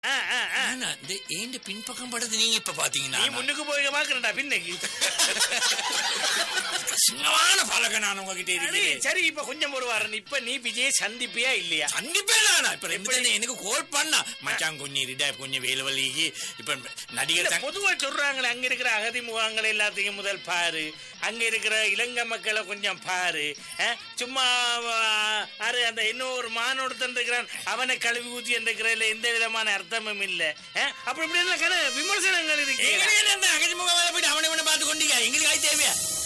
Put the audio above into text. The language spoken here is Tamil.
ஆ, ஆ, ஆ. ஆனா இந்த ஏண்ட பின்பக்கம் படுறது நீங்க இப்ப நீ பாத்தீங்கன்னா முன்னுக்கு போய் பாக்குறடா பின்னுக்கு சிங்கமான பழக நான் உங்ககிட்ட அடி, இருக்கிறேன் சரி இப்ப கொஞ்சம் ஒரு வாரம் இப்ப நீ விஜய் சந்திப்பியா இல்லையா கண்டிப்பா நானா இப்ப ரெண்டு தடவை எனக்கு கோல் பண்ணா மச்சான் கொஞ்சம் இருடா கொஞ்சம் வேலை வலிக்கு இப்ப நடிகர் இல்ல, தங்க- பொதுவா சொல்றாங்களே அங்க இருக்கிற அகதி முகாங்கள் எல்லாத்தையும் முதல் பாரு அங்க இருக்கிற இலங்கை மக்களை கொஞ்சம் பாரு அஹ், சும்மா ஆ, அரு அந்த இன்னொரு மானோடுத்தன் இருக்கிறான் அவனை கழுவி ஊத்தி இருக்கிறதுல எந்த விதமான அர்த்தமும் இல்ல அஹ், அப்படி இப்படி எல்லாம் கன விமர்சனங்கள் இருக்கு எங்களுக்கு என்ன அகதி முகம் போயிட்டு அவனை இவனை பார்த்து கொண்டீங்க எங்களுக்கு அது தேவையா